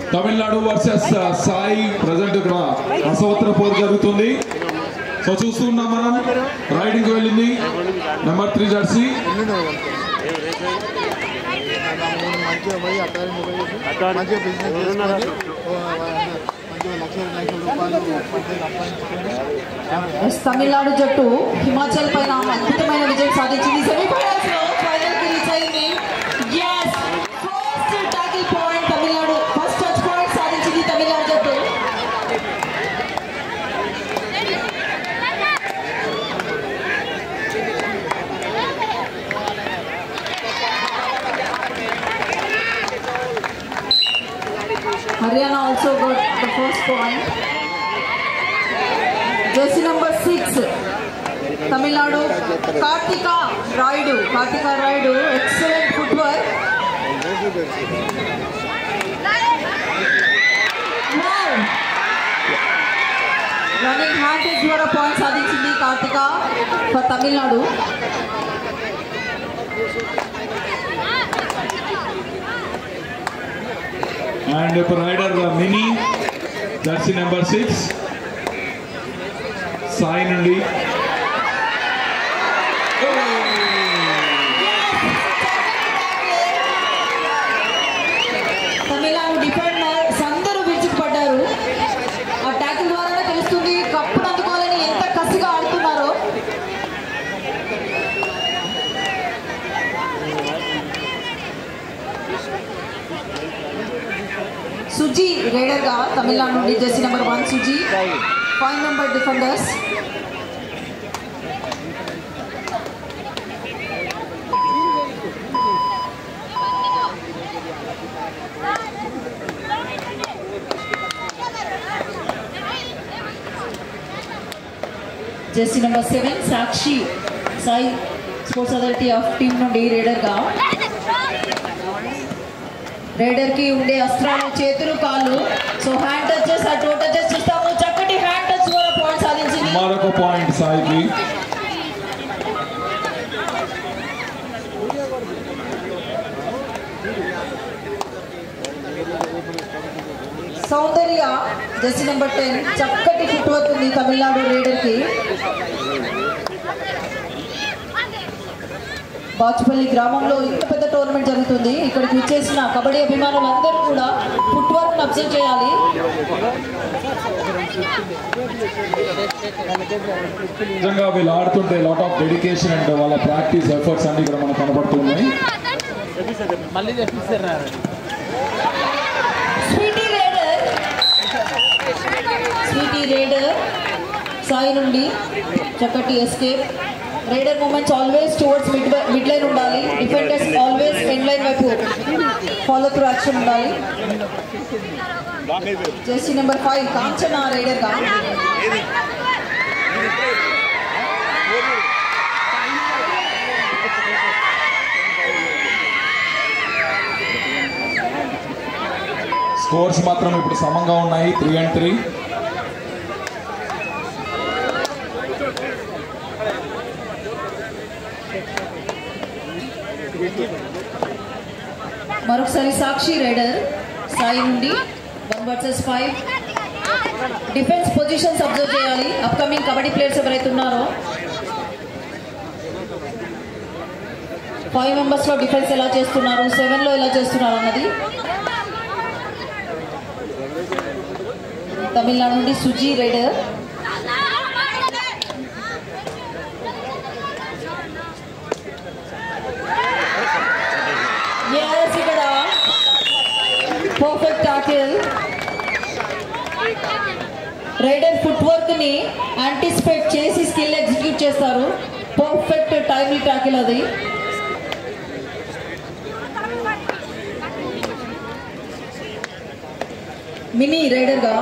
Tamil Nadu versus Sai present ఇక్కడ అసవత్ర పోరు జరుగుతుంది సో చూస్తున్నాం మనం రైడింగ్ వెళ్ళింది నెంబర్ త్రీ జెర్సీ మంచిగా పోయి అకాడమీ పోయి మంచిగా బిజినెస్ చేసుకొని ఓ, మంచిగా లక్షల లక్షల రూపాయలు పట్టేది సంపాదించుకొని ఎస్ తమిళనాడు జట్టు హిమాచల్ పైన అద్భుతమైన విజయం సాధించింది సెమీఫైనల్స్ లో ఫైనల్ కి రీచ్ అయింది yes first tackle point Tamil Nadu first touch point సాధించింది తమిళనాడు జట్టు Haryana also got the first point jersey number six Tamil Nadu Karthika Rayudu Karthika Rayudu excellent foot work running hand ద్వారా పాయింట్ సాధించింది కార్తిక ఫర్ తమిళనాడు అండ్ ఇప్పుడు raider mini jersey number six Sai నుండి Tamil Nadu defenders అందరూ విరుచుకుపడ్డారు ఆ ట్యాకిల్ ద్వారానే తెలుస్తుంది కప్పును అందుకోవాలని ఎంత కసిగా ఆడుతున్నారో సుజీ రైడర్ గా తమిళనాడు నుండి jersey number one Suji five number defenders jersey number seven Sakshi Sai sports authority of team నుండి రైడర్ గా రైడర్ కి ఉండే అస్త్రాలు చేతులు కాళ్ళు సో హ్యాండ్ టచెస్ ఆ టో టచెస్ చూస్తాము చక్కటి హ్యాండ్ టచ్ కూడా పాయింట్ సాధించింది మరొక పాయింట్ సాయికి సౌందర్య జెర్సీ నెంబర్ టెన్ చక్కటి ఫుట్ వర్క్ ఉంది తమిళనాడు రైడర్ కి బాచుపల్లి గ్రామంలో ఇంత పెద్ద టోర్నమెంట్ జరుగుతుంది ఇక్కడికి విచ్చేసిన కబడ్డీ అభిమానులందరూ కూడా ఫుట్ వర్క్ అబ్జర్వ్ చేయాలి నిజంగా వీళ్ళు ఆడుతుంటే లాట్ ఆఫ్ డెడికేషన్ అండ్ వాళ్ళ ప్రాక్టీస్ ఎఫర్ట్స్ అన్ని ఇక్కడ మనకు కనబడుతున్నాయి మళ్ళీ తెప్పిస్తారా Sweety raider Sweety raider Sai నుండి చక్కటి escape raider movements always towards mid mid line ఉండాలి డిఫెండర్స్ ఆల్వేస్ ఎండ్ లైన్ వైపు ఫాలో త్రూ యాక్షన్ ఉండాలి jersey number five Kanchana raider గా స్కోర్స్ మాత్రం ఇప్పుడు సమంగా ఉన్నాయి త్రీ అండ్ త్రీ మరొకసారి సాక్షి రైడర్ సాయి నుండి one versus five defence positions observe చేయాలి అప్కమింగ్ కబడ్డీ ప్లేయర్స్ ఎవరైతే ఉన్నారో ఫైవ్ మెంబర్స్ లో డిఫెన్స్ ఎలా చేస్తున్నారు సెవెన్ లో ఎలా చేస్తున్నారు అన్నది తమిళనాడు నుండి సుజీ రైడర్ Yes, ఇక్కడ perfect tackle raider foot work ని యాంటిసిపేట్ చేసి స్కిల్ ఎగ్జిక్యూట్ చేస్తారు పర్ఫెక్ట్ టైమ్లీ టాకిల్ అది మినీ రైడర్ గా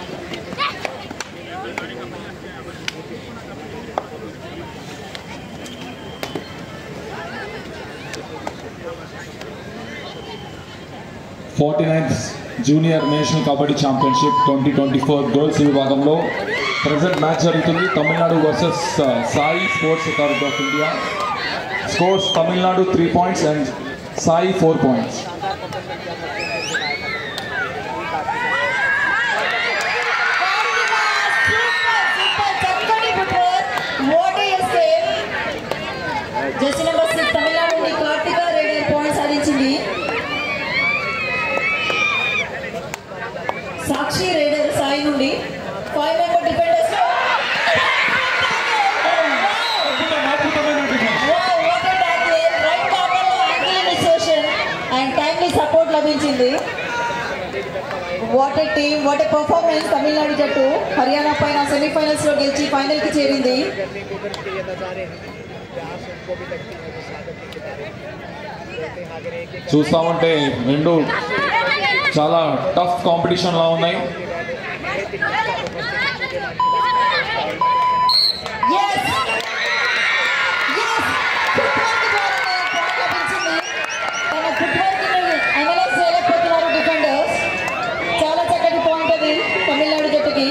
forty ninth junior national kabaddi championship twenty twenty four girls విభాగంలో ప్రజెంట్ మ్యాచ్ జరుగుతుంది Tamil Nadu versus Sai sports authority of India scores Tamil Nadu three points and Sai four points support లభించింది what a team what a performance Tamil Nadu జట్టు హర్యానా పైన semifinals లో గెలిచి final కి చేరింది చూస్తామంటే రెండు చాలా టఫ్ కాంపిటీషన్ లా ఉన్నాయి Yes! Yes! Footwork ద్వారానే point లభించింది. తన footwork ని analyze చేయలేకపోతున్నారు defenders. చాలా చక్కటి పాయింట్ అది తమిళనాడు జట్టుకి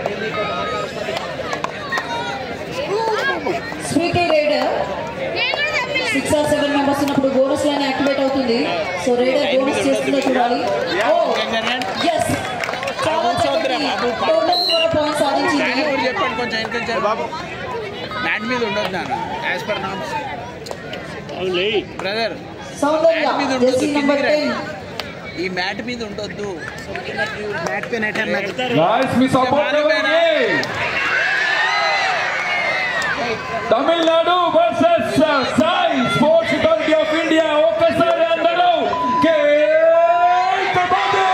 Sweety raider six or seven members ఉన్నప్పుడు బోనస్ లైన్ యాక్టివేట్ అవుతుంది సో రైడర్ బోనస్ చేస్తుందో చూడాలి ఓ ఎస్ చాలా చక్కటి టోటల్ స్కోర్ పాయింట్ సాధించింది ఎవరు చెప్పండి కొంచెం వెనకొచ్చారు బాబు మ్యాట్ మీద ఉండొద్దు నాన్న as per norms brother Soundarya mat మీద ఉండొద్దు జెర్సీ నంబర్ కిందికి టెన్ రండి. ఈ మ్యాట్ మీద ఉండొద్దు మ్యాట్ పైన గాయస్ మీ support Tamil Nadu versus Sai sports authority of India ఒక్కసారి అందరూ కేకబండి!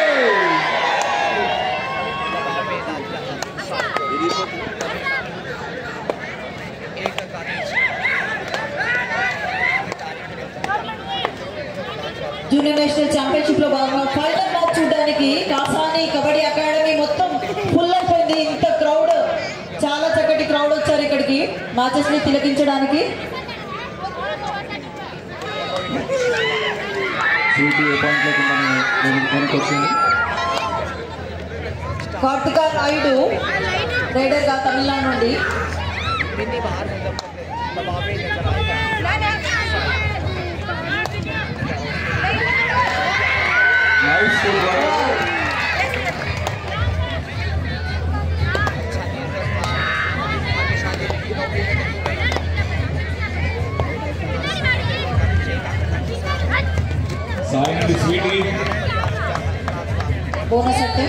జూనియర్ నేషనల్ ఛాంపియన్షిప్ లో భాగంగా ఫైనల్ మ్యాచ్ చూడడానికి కాసాని కబడ్డీ అకాడమీ మొత్తం ఫుల్ అయిపోయింది ఇంత క్రౌడ్ చాలా చక్కటి క్రౌడ్ వచ్చారు ఇక్కడికి మ్యాచెస్ ని తిలకించడానికి స్వీటీ ఏ పాయింట్ లేకుండా నేను వెనక్కి వచ్చింది కార్తిక నాయుడు రైడర్ గా తమిళనాడు నుండి నైస్ సాయి నుండి స్వీటీ బోనస్ అంటే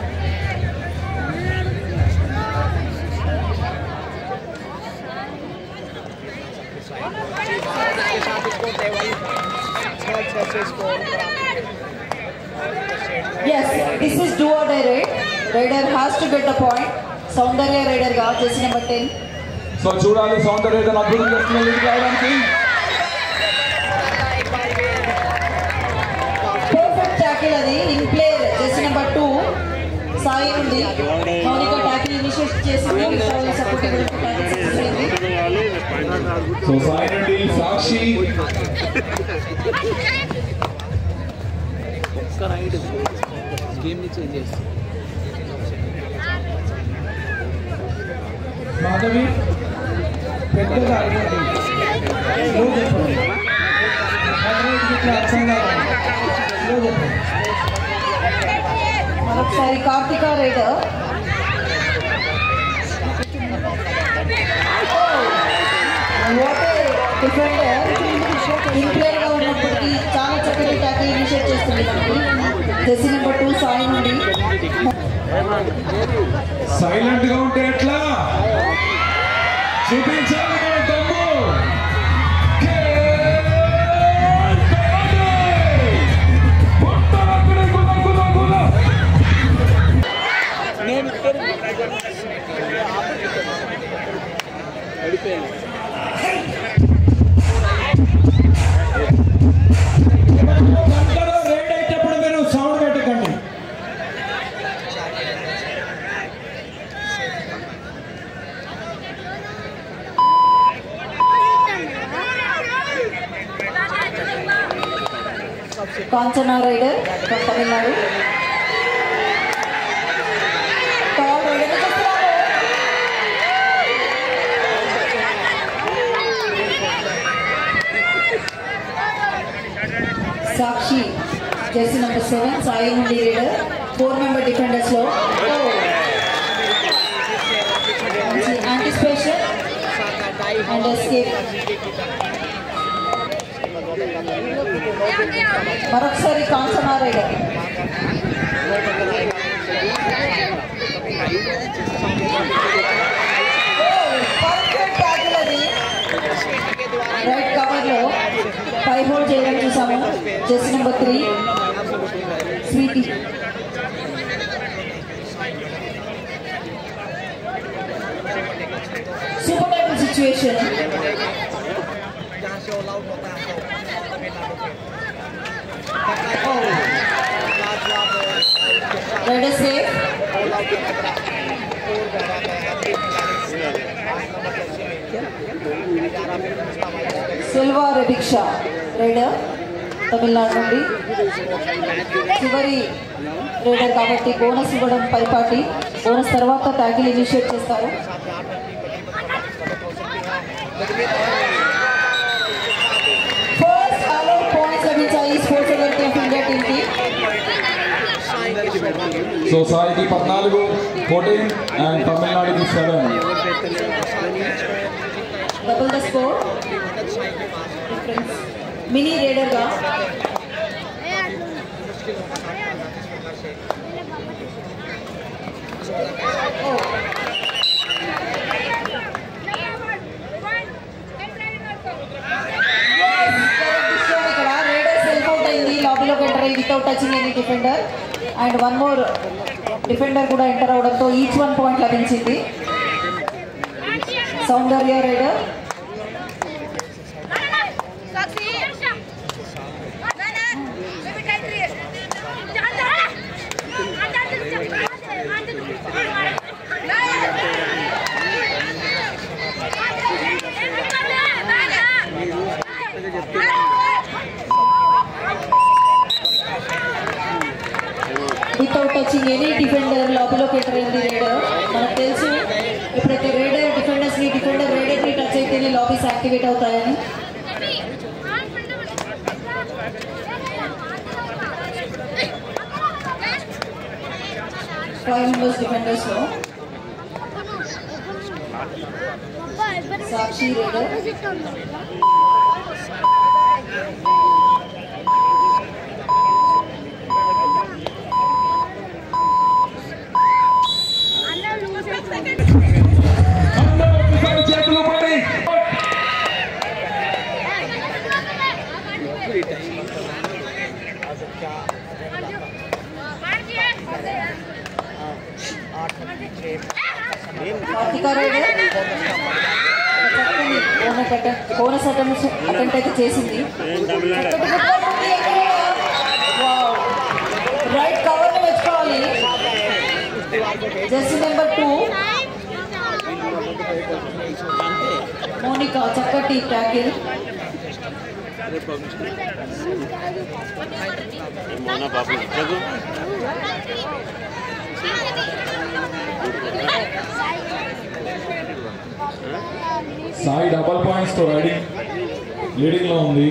yes this is do or die raid raider has to get the point Soundarya raider గా జెర్సీ నెంబర్ టెన్ సో చూడాలి సౌందర్య అద్భుతం చేస్తున్న లీడ్ రావడానికి పర్ఫెక్ట్ ట్యాకిల్ అది in player jersey number two Sai నుండి మౌనిక ట్యాకిల్ ఇనిషియేట్ చేసింది సపోర్ట్ ట్యాకిల్ సక్సెస్ అయింది so Sai నుండి సాక్షి ఒక్క రైడ్ గేమ్ ని చేంజ్ చేస్తాం మాధవి పెద్దగా అడగండి స్లో చెప్పండి అర్థమైంది ఇట్లా అర్థం కాదు స్లో చెప్పండి మరొకసారి కార్తిక రైడర్ డిఫెండర్ ఇన్ప్లేయర్ గా ఉన్నప్పటికీ చాలా చక్కటి ట్యాకిల్ ఇనిషియేట్ చేస్తుంది మనకి జెర్సీ నెంబర్ టూ సాయి నుండి సైలెంట్ గా ఉంటే ఎట్లా చూపించాలి మన దమ్ము గుట్టలక్కడే గుల్ల గుల్ల గుల్ల. అందరూ రైడ్ అయ్యేటప్పుడు మీరు సౌండ్ పెట్టకండి Kanchana raider from Tamil Nadu tall raider చూస్తున్నారు Sakshi jersey number seven Sai నుండి రైడర్ ఫోర్ మెంబర్ డిఫెండర్స్ లో యాంటిసిపేషన్ అండ్ ఎస్కేప్ మరొకసారి కాంచనా రైడర్ పర్ఫెక్ట్ ట్యాకిల్ అది రైట్ కవర్ లో పై హోల్డ్ చేయడం చూసాము jersey number three Sweety super టైపుల్ సిచ్యువేషన్ రైడర్ సేఫ్ సిల్వా రెబిక్షా రైడర్ తమిళనాడు నుండి చివరి రైడర్ కాబట్టి బోనస్ ఇవ్వడం పైపాటి బోనస్ తర్వాత ట్యాగిల్ ఇనిషియేట్ చేస్తారు ఫస్ట్ అలౌడ్ పాయింట్స్ లభించాయి స్పోర్ట్స్ అథారిటీ ఆఫ్ ఇండియా టీమ్కి సో సాయికి పద్నాలుగు ఫోర్టీన్ అండ్ తమిళనాడుకి seven double the score mini రైడర్గా ఇక్కడ రైడర్ సెల్ఫ్ అవుట్ అయింది లాబీలోకి ఎంటర్ అయ్యి without touching any defender and one more defender కూడా ఎంటర్ అవడంతో ఈచ్ వన్ పాయింట్ లభించింది Soundarya raider without touching any defender లాబీలోకి ఎంటర్ అయింది రైడర్ మనకు తెలుసు ఎప్పుడైతే రైడర్ డిఫెండర్స్ ని డిఫెండర్ రైడర్ ని టచ్ అయితేనే లాబీస్ యాక్టివేట్ అవుతాయని ఫైవ్ మెంబర్స్ డిఫెండర్స్ లో సాక్షి రైడర్ అందరూ ఒకసారి చేతులు పడి కార్తిక రైడర్ చక్కని bonus attempt bonus attempt attempt అయితే చేసింది రైట్ కవర్ ని మెచ్చుకోవాలి జెర్సీ నెంబర్ టూ మోనికా చక్కటి ట్యాకిల్ సాయి డబల్ పాయింట్స్ తో రైడింగ్ లీడింగ్ లో ఉంది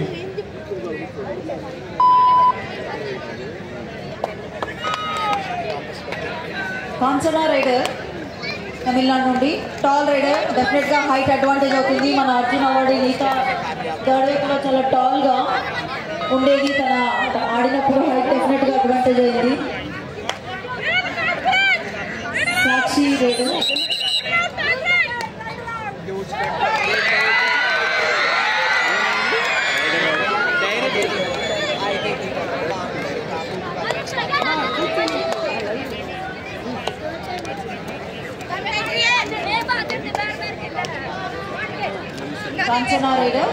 కాంచనా రైడర్ తమిళనాడు నుండి టాల్ రైడర్ డెఫినెట్ గా హైట్ అడ్వాంటేజ్ అవుతుంది మన అర్జున్ అవార్డు మిగతా థర్డ్ కూడా చాలా టాల్ గా ఉండేది తన ఆడినప్పుడు హైట్ డెఫినెట్ గా అడ్వాంటేజ్ అయింది Sakshi raider Kanchana raider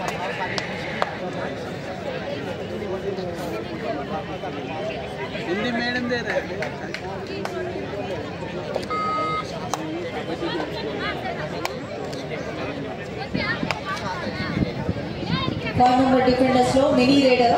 Hindi madam దే రండి ఫైవ్ మెంబర్ డిఫెండర్స్ లో mini raider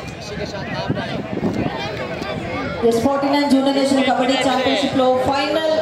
yes forty nine junior national kabaddi championship లో ఫైనల్